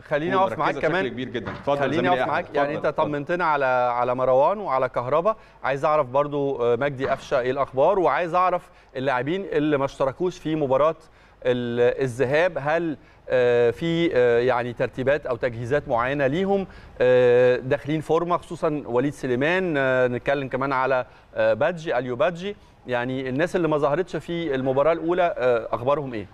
خليني تكون اقف معاك مركزة كمان بشكل كبير جدا اتفضل خليني زميلي اقف أحمد. معاك يعني اتفضل، انت اتفضل. طمنتنا على على مروان وعلى كهربا عايز اعرف برضو آه، مجدي قفشه ايه الاخبار وعايز اعرف اللاعبين اللي ما اشتركوش في مباراه ال- الذهاب هل آه، في آه، يعني ترتيبات او تجهيزات معينه ليهم آه، داخلين فورمه خصوصا وليد سليمان آه، نتكلم كمان على آه، بادجي اليو بادجي يعني الناس اللي ما ظهرتش في المباراه الاولى آه، اخبارهم ايه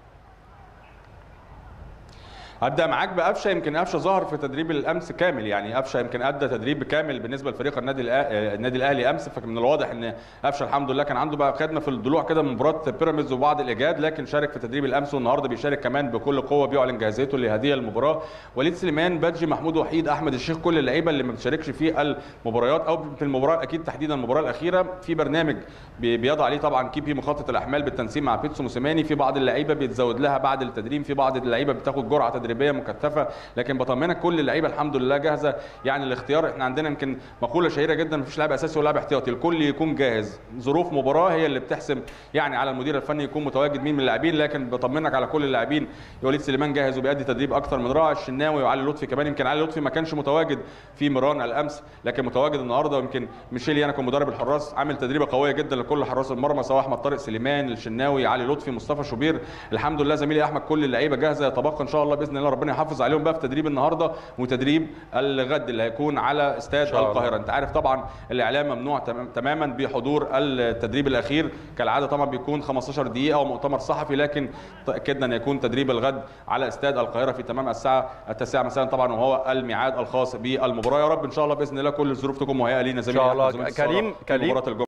هبدا معاك بقفشه يمكن قفشه ظهر في تدريب الامس كامل يعني قفشه يمكن ادى تدريب كامل بالنسبه لفريق النادي الأ- النادي الاهلي امس فمن الواضح ان قفشه الحمد لله كان عنده بقى خدمه في الضلوع كده من مباراه بيراميدز وبعض الاجهاد لكن شارك في تدريب الامس والنهارده بيشارك كمان بكل قوه بيعلن جاهزيته لهذه المباراه وليد سليمان بادجي محمود وحيد احمد الشيخ كل اللعيبه اللي ما بتشاركش في المباريات او في المباراه اكيد تحديدا المباراه الاخيره في برنامج بي- بيضع عليه طبعا كيبي مخطط الاحمال بالتنسيق مع بيتسو موسيماني في بعض اللعيبه بيتزود لها بعد التدريب في بعض اللعيبه بتاخد جرعه تدريبيه مكثفه لكن بطمنك كل اللعيبه الحمد لله جاهزه يعني الاختيار احنا عندنا يمكن مقوله شهيره جدا مفيش لاعب اساسي ولا لاعب احتياطي الكل يكون جاهز ظروف مباراه هي اللي بتحسم يعني على المدير الفني يكون متواجد مين من اللاعبين لكن بطمنك على كل اللاعبين وليد سليمان جاهز وبيأدي تدريب اكتر من رائع الشناوي وعلي لطفي كمان يمكن علي لطفي ما كانش متواجد في ميران الامس لكن متواجد النهارده ويمكن ميشيل يانا كان مدرب الحراس عامل تدريبه قويه جدا لكل حراس المرمى سواء احمد طارق سليمان الشناوي علي لطفي مصطفى شوبير الحمد لله زميلي احمد كل اللعيبه جاهزه يتبقى ان شاء الله باذن الله ربنا يحافظ عليهم بقى في تدريب النهارده وتدريب الغد اللي هيكون على استاد شاء الله. القاهره انت عارف طبعا الاعلام ممنوع تمام- تماما بحضور التدريب الاخير كالعاده طبعا بيكون 15 دقيقه ومؤتمر صحفي لكن تاكدنا ان يكون تدريب الغد على استاد القاهره في تمام الساعه التاسعه مساء طبعا وهو الميعاد الخاص بالمباراه يا رب ان شاء الله باذن الله كل الظروف تكون مهيئه لينا زميلي شاء الله. أحمد زميلي السارة كريم- في كريم. مباراه الجمعه